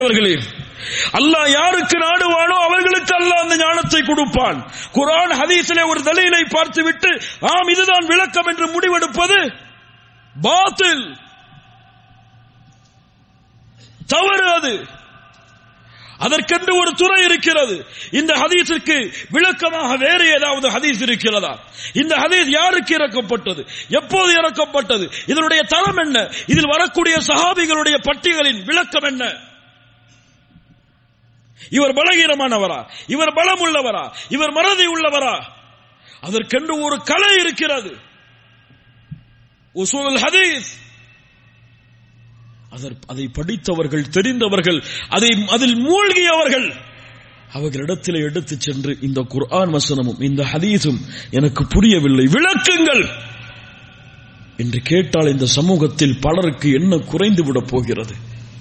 அவர்களே அல்லாஹ் யாருக்கு நாடுவானோ அவர்களுக்கு அல்லாஹ் அந்த ஞானத்தை கொடுப்பான் குர்ஆன் ஹதீஸிலே ஒரு தலீலை பார்த்துவிட்டு ஆம் இதுதான் விளக்கம் என்று முடிவெடுப்பது பாத்தில் தவறு அது அதற்கென்று ஒரு துறை இருக்கிறது இந்த ஹதீஸுக்கு விளக்கமாக வேறு ஏதாவது ஹதீஸ் இருக்கிறதா இந்த ஹதீஸ் யாருக்கு இறக்கப்பட்டது எப்போது இறக்கப்பட்டது இதனுடைய தரம் என்ன இதில் வரக்கூடிய சஹாபிகளுடைய பட்டியலின் விளக்கம் என்ன இவர் பலகீனமானவரா இவர் பலம் உள்ளவரா இவர் மறதி உள்ளவரா அதற்கென்று ஒரு கலை இருக்கிறது உசூல் ஹதீஸ் அதற்- அதை படித்தவர்கள் தெரிந்தவர்கள் அதை அதில் மூழ்கியவர்கள் அவர்களிடத்தில் எடுத்துச் சென்று இந்த குர்ஆன் வசனமும் இந்த ஹதீஸும் எனக்கு புரியவில்லை விளக்குங்கள் என்று கேட்டால் இந்த சமூகத்தில் பலருக்கு என்ன குறைந்து விடப் போகிறது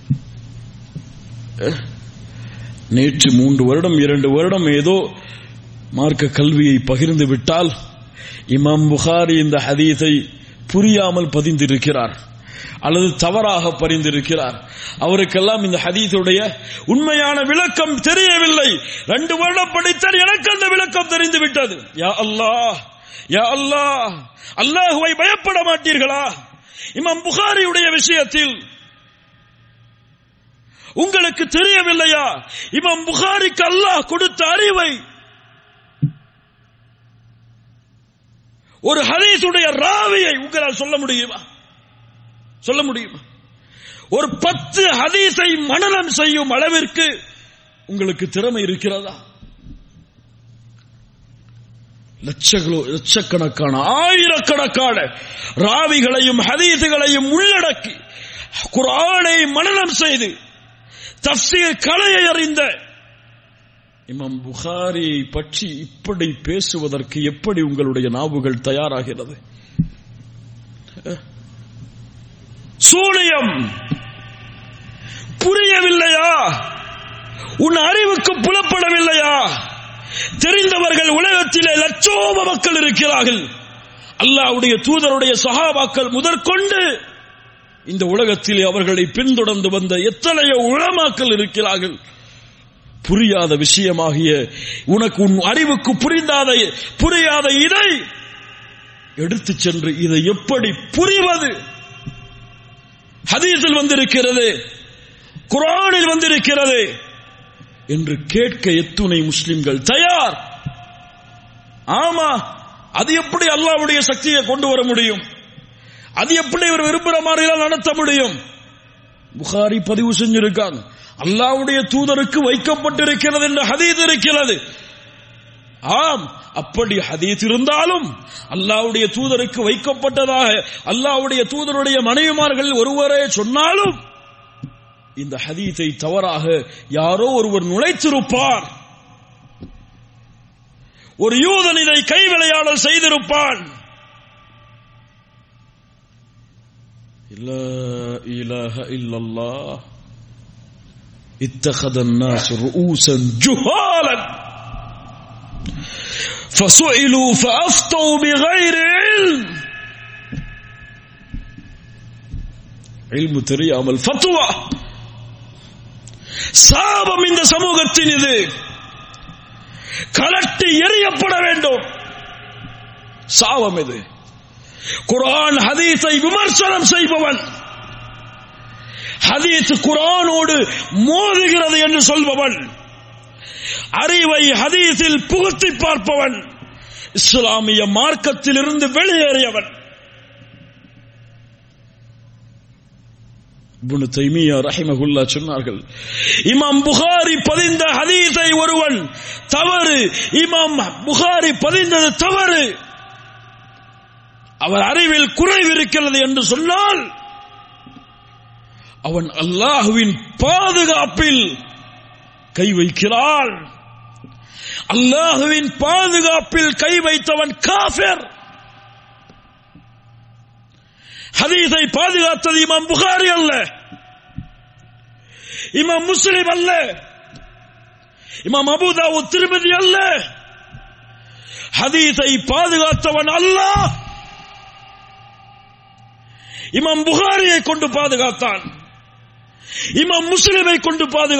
அஹ்? நேற்று மூன்று வருடம் இரண்டு வருடம் ஏதோ மார்க்க கல்வியை பகிர்ந்து விட்டால் இமாம் புகாரி இந்த ஹதீஸை புரியாமல் பதிந்திருக்கிறார் அல்லது தவறாக பரிந்திருக்கிறார் அவருக்கெல்லாம் இந்த ஹதீஸுடைய உண்மையான விளக்கம் தெரியவில்லை ரெண்டு வருடம் படித்தால் எனக்கு அந்த விளக்கம் தெரிந்து விட்டது யா அல்லாஹ் யா அல்லாஹ் அல்லாஹுவை பயப்பட மாட்டீர்களா இமாம் புகாரியுடைய விஷயத்தில் உங்களுக்கு தெரியவில்லையா இமாம் புகாரிக்கு அல்லாஹ் கொடுத்த அறிவை ஒரு ஹதீஸுடைய ராவியை உங்களால் சொல்ல முடியுமா சொல்ல முடியுமா ஒரு பத்து ஹதீஸை மனனம் செய்யும் அளவிற்கு உங்களுக்கு திறமை இருக்கிறதா லட்சங்களோ லட்சக்கணக்கான ஆயிரக்கணக்கான ராவிகளையும் ஹதீஸுகளையும் உள்ளடக்கி குர்ஆனை மனனம் செய்து தஃசீர் கலையை அறிந்த இமாம் புகாரியை பற்றி இப்படி பேசுவதற்கு எப்படி உங்களுடைய நாவுகள் தயாராகிறது அஹ். சூனியம் புரியவில்லையா உன் அறிவுக்கு புலப்படவில்லையா தெரிந்தவர்கள் உலகத்திலே லட்சோம மக்கள் இருக்கிறார்கள் அல்லாஹ்வுடைய தூதருடைய சஹாபாக்கள் முதற்கொண்டு இந்த உலகத்திலே அவர்களை பின்தொடர்ந்து வந்த எத்தனையோ உளமாக்கள் இருக்கிறார்கள் புரியாத விஷயமாகிய உனக்கு உன் அறிவுக்கு புரிந்தாத புரியாத இதை எடுத்துச் சென்று இதை எப்படி புரிவது ஹதீஸில் வந்திருக்கிறது குர்ஆனில் வந்திருக்கிறது என்று கேட்க எத்துணை முஸ்லிம்கள் தயார் ஆமா அது எப்படி அல்லாஹ்வுடைய சக்தியை கொண்டு வர முடியும் அது எப்படி இவர் விரும்புகிற மாதிரிலாம் நடத்த முடியும் புகாரி பதிவு செஞ்சிருக்காங்க அல்லாஹ்வுடைய தூதருக்கு வைக்கப்பட்டிருக்கிறது என்ற ஹதீஸ் இருக்கிறது ஆம் அப்படி ஹதீஸ் இருந்தாலும் அல்லாஹ்வுடைய தூதருக்கு வைக்கப்பட்டதாக அல்லாஹ்வுடைய தூதருடைய மனைவிமார்கள் ஒருவரே சொன்னாலும் இந்த ஹதீஸை தவறாக யாரோ ஒருவர் நுழைத்திருப்பார் ஒரு யூதன் இதை கை விளையாடல் செய்திருப்பான் لا إله إلا الله اتخذ الناس رؤوسا جهالا فسئلوا فأفتوا بغير علم علم தெரியாமல் ஃபத்வா சாபம் இந்த சமூகத்தின் இது கலட்டி எறியப்பட வேண்டும் சாபம் இது குர்ஆன் ஹதீஸை விமர்சனம் செய்பவன் ஹதீஸ் குர்ஆனோடு மோதுகிறது என்று சொல்பவன் அறிவை ஹதீஸில் புகுத்தி பார்ப்பவன் இஸ்லாமிய மார்க்கத்திலிருந்து வெளியேறியவன் இப்னு தைமியா ரஹிமகுல்லா சொன்னார்கள் இமாம் புகாரி பதிந்த ஹதீஸை ஒருவன் தவறு இமாம் புகாரி பதிந்தது தவறு அவர் அறிவில் குறைவு இருக்கிறது என்று சொன்னால் அவன் அல்லாஹுவின் பாதுகாப்பில் கை வைக்கிறாள் அல்லாஹுவின் பாதுகாப்பில் கை வைத்தவன் காஃபிர் ஹதீஸை பாதுகாத்தது இமாம் புகாரி அல்ல இமாம் முஸ்லிம் அல்ல இமாம் அபுதாவு திருமதி அல்ல ஹதீஸை பாதுகாத்தவன் அல்லாஹ் இமாம் புகாரியை கொண்டு பாதுகாத்தான் இமாம் முஸ்லிமை கொண்டு பாதுகா